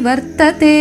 ವರ್ತತೆ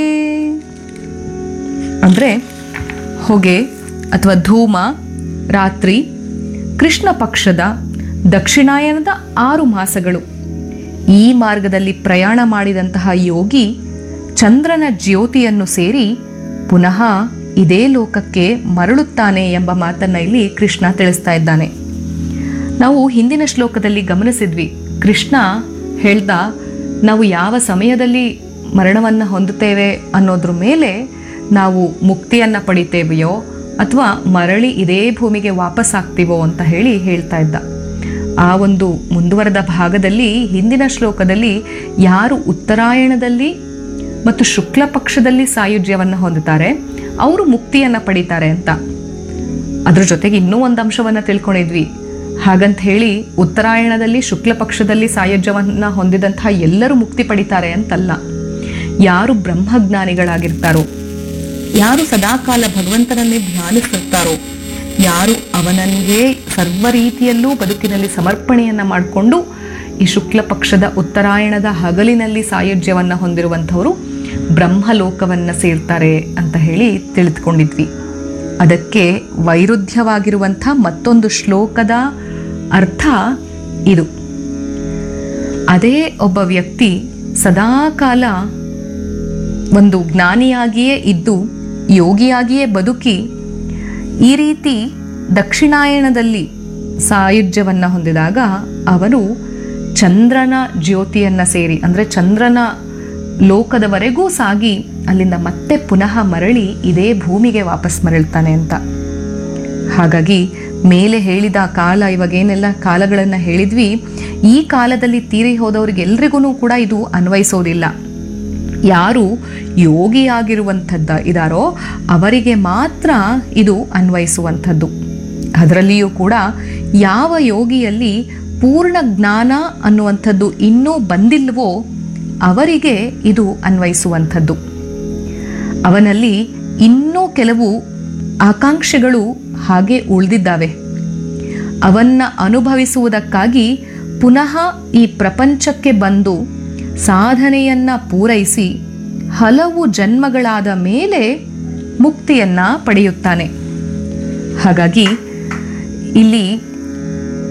ಅಂದರೆ ಹೊಗೆ ಅಥವಾ ಧೂಮ ರಾತ್ರಿ ಕೃಷ್ಣ ಪಕ್ಷದ ದಕ್ಷಿಣಾಯನದ ಆರು ಮಾಸಗಳು ಈ ಮಾರ್ಗದಲ್ಲಿ ಪ್ರಯಾಣ ಮಾಡಿದಂತಹ ಯೋಗಿ ಚಂದ್ರನ ಜ್ಯೋತಿಯನ್ನು ಸೇರಿ ಪುನಃ ಇದೇ ಲೋಕಕ್ಕೆ ಮರಳುತ್ತಾನೆ ಎಂಬ ಮಾತನ್ನ ಇಲ್ಲಿ ಕೃಷ್ಣ ತಿಳಿಸ್ತಾ ಇದ್ದಾನೆ ನಾವು ಹಿಂದಿನ ಶ್ಲೋಕದಲ್ಲಿ ಗಮನಿಸಿದ್ವಿ ಕೃಷ್ಣ ಹೇಳ್ದ ನಾವು ಯಾವ ಸಮಯದಲ್ಲಿ ಮರಣವನ್ನು ಹೊಂದುತ್ತೇವೆ ಅನ್ನೋದ್ರ ಮೇಲೆ ನಾವು ಮುಕ್ತಿಯನ್ನು ಪಡಿತೇವೆಯೋ ಅಥವಾ ಮರಳಿ ಇದೇ ಭೂಮಿಗೆ ವಾಪಸ್ ಆಗ್ತೀವೋ ಅಂತ ಹೇಳಿ ಹೇಳ್ತಾ ಇದ್ದ ಆ ಒಂದು ಮುಂದುವರೆದ ಭಾಗದಲ್ಲಿ ಹಿಂದಿನ ಶ್ಲೋಕದಲ್ಲಿ ಯಾರು ಉತ್ತರಾಯಣದಲ್ಲಿ ಮತ್ತು ಶುಕ್ಲ ಪಕ್ಷದಲ್ಲಿ ಸಾಯುಜ್ಯವನ್ನು ಹೊಂದುತ್ತಾರೆ ಅವರು ಮುಕ್ತಿಯನ್ನು ಪಡಿತಾರೆ ಅಂತ ಅದ್ರ ಜೊತೆಗೆ ಇನ್ನೂ ಒಂದು ಅಂಶವನ್ನ ತಿಳ್ಕೊಂಡಿದ್ವಿ ಹಾಗಂತ ಹೇಳಿ ಉತ್ತರಾಯಣದಲ್ಲಿ ಶುಕ್ಲ ಪಕ್ಷದಲ್ಲಿ ಸಾಯುಜ್ಯವನ್ನ ಹೊಂದಿದಂತಹ ಎಲ್ಲರೂ ಮುಕ್ತಿ ಪಡಿತಾರೆ ಅಂತಲ್ಲ ಯಾರು ಬ್ರಹ್ಮಜ್ಞಾನಿಗಳಾಗಿರ್ತಾರೋ ಯಾರು ಸದಾಕಾಲ ಭಗವಂತನನ್ನೇ ಧ್ಯಾನಿಸುತ್ತಾರೋ ಯಾರು ಅವನನ್ನೇ ಸರ್ವ ರೀತಿಯಲ್ಲೂ ಬದುಕಿನಲ್ಲಿ ಸಮರ್ಪಣೆಯನ್ನ ಮಾಡಿಕೊಂಡು ಈ ಶುಕ್ಲ ಪಕ್ಷದ ಉತ್ತರಾಯಣದ ಹಗಲಿನಲ್ಲಿ ಸಾಯುಜ್ಯವನ್ನ ಹೊಂದಿರುವಂಥವರು ಬ್ರಹ್ಮಲೋಕವನ್ನ ಸೇರ್ತಾರೆ ಅಂತ ಹೇಳಿ ತಿಳಿದುಕೊಂಡಿದ್ವಿ ಅದಕ್ಕೆ ವೈರುಧ್ಯವಾಗಿರುವಂಥ ಮತ್ತೊಂದು ಶ್ಲೋಕದ ಅರ್ಥ ಇದು ಅದೇ ಒಬ್ಬ ವ್ಯಕ್ತಿ ಸದಾಕಾಲ ಒಂದು ಜ್ಞಾನಿಯಾಗಿಯೇ ಇದ್ದು ಯೋಗಿಯಾಗಿಯೇ ಬದುಕಿ ಈ ರೀತಿ ದಕ್ಷಿಣಾಯಣದಲ್ಲಿ ಸಾಯುಜ್ಯವನ್ನು ಹೊಂದಿದಾಗ ಅವನು ಚಂದ್ರನ ಜ್ಯೋತಿಯನ್ನ ಸೇರಿ ಅಂದರೆ ಚಂದ್ರನ ಲೋಕದವರೆಗೂ ಸಾಗಿ ಅಲ್ಲಿಂದ ಮತ್ತೆ ಪುನಃ ಮರಳಿ ಇದೇ ಭೂಮಿಗೆ ವಾಪಸ್ ಮರಳ್ತಾನೆ ಅಂತ ಹಾಗಾಗಿ ಮೇಲೆ ಹೇಳಿದ ಕಾಲ ಇವಾಗ ಏನೆಲ್ಲ ಕಾಲಗಳನ್ನು ಹೇಳಿದ್ವಿ ಈ ಕಾಲದಲ್ಲಿ ತೀರಿ ಹೋದವ್ರಿಗೆಲ್ರಿಗೂ ಕೂಡ ಇದು ಅನ್ವಯಿಸೋದಿಲ್ಲ ಯಾರು ಯೋಗಿಯಾಗಿರುವಂಥದ್ದ ಇದಾರೋ ಅವರಿಗೆ ಮಾತ್ರ ಇದು ಅನ್ವಯಿಸುವಂಥದ್ದು ಅದರಲ್ಲಿಯೂ ಕೂಡ ಯಾವ ಯೋಗಿಯಲ್ಲಿ ಪೂರ್ಣ ಜ್ಞಾನ ಅನ್ನುವಂಥದ್ದು ಇನ್ನೂ ಬಂದಿಲ್ವೋ ಅವರಿಗೆ ಇದು ಅನ್ವಯಿಸುವಂಥದ್ದು ಅವನಲ್ಲಿ ಇನ್ನೂ ಕೆಲವು ಆಕಾಂಕ್ಷೆಗಳು ಹಾಗೆ ಉಳಿದಿದ್ದಾವೆ ಅವನ್ನ ಅನುಭವಿಸುವುದಕ್ಕಾಗಿ ಪುನಃ ಈ ಪ್ರಪಂಚಕ್ಕೆ ಬಂದು ಸಾಧನೆಯನ್ನ ಪೂರೈಸಿ ಹಲವು ಜನ್ಮಗಳಾದ ಮೇಲೆ ಮುಕ್ತಿಯನ್ನ ಪಡೆಯುತ್ತಾನೆ ಹಾಗಾಗಿ ಇಲ್ಲಿ